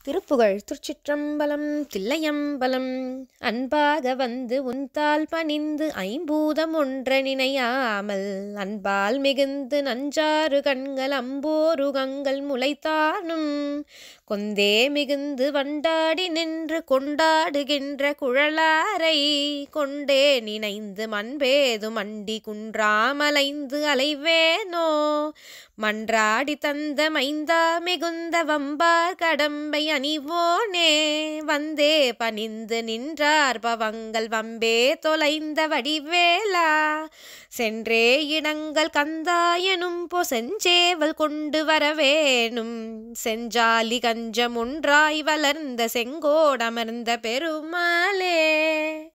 திருப்புகழ் திருச்சிற்றம்பலம் தில்லையம்பலம் அன்பாக வந்து உன்தால் பணிந்து ஐம்பூதம் ஒன்ற நினையாமல் அன்பால் மிகுந்து நஞ்சாறு கண்கள் அம்போரு கங்கள் முளைத்தானும் கொந்தே மிகுந்து வண்டாடி நின்று கொண்டாடுகின்ற குழலாரை கொண்டே நினைந்து மண்பேது மண்டி குன்றாமலைந்து அலைவேனோ மன்றாடி தந்த மைந்தா மிகுந்த வம்பார் கடம்பை அணிவோனே வந்தே பணிந்து நின்றார் பவங்கள் வம்பே தொலைந்த வடிவேலா சென்றே இடங்கள் கந்தாயனும் பொ செஞ்சேவல் கொண்டு வரவேணும் செஞ்சாலி கஞ்சம் ஒன்றாய் வளர்ந்த செங்கோடமர்ந்த பெருமாளே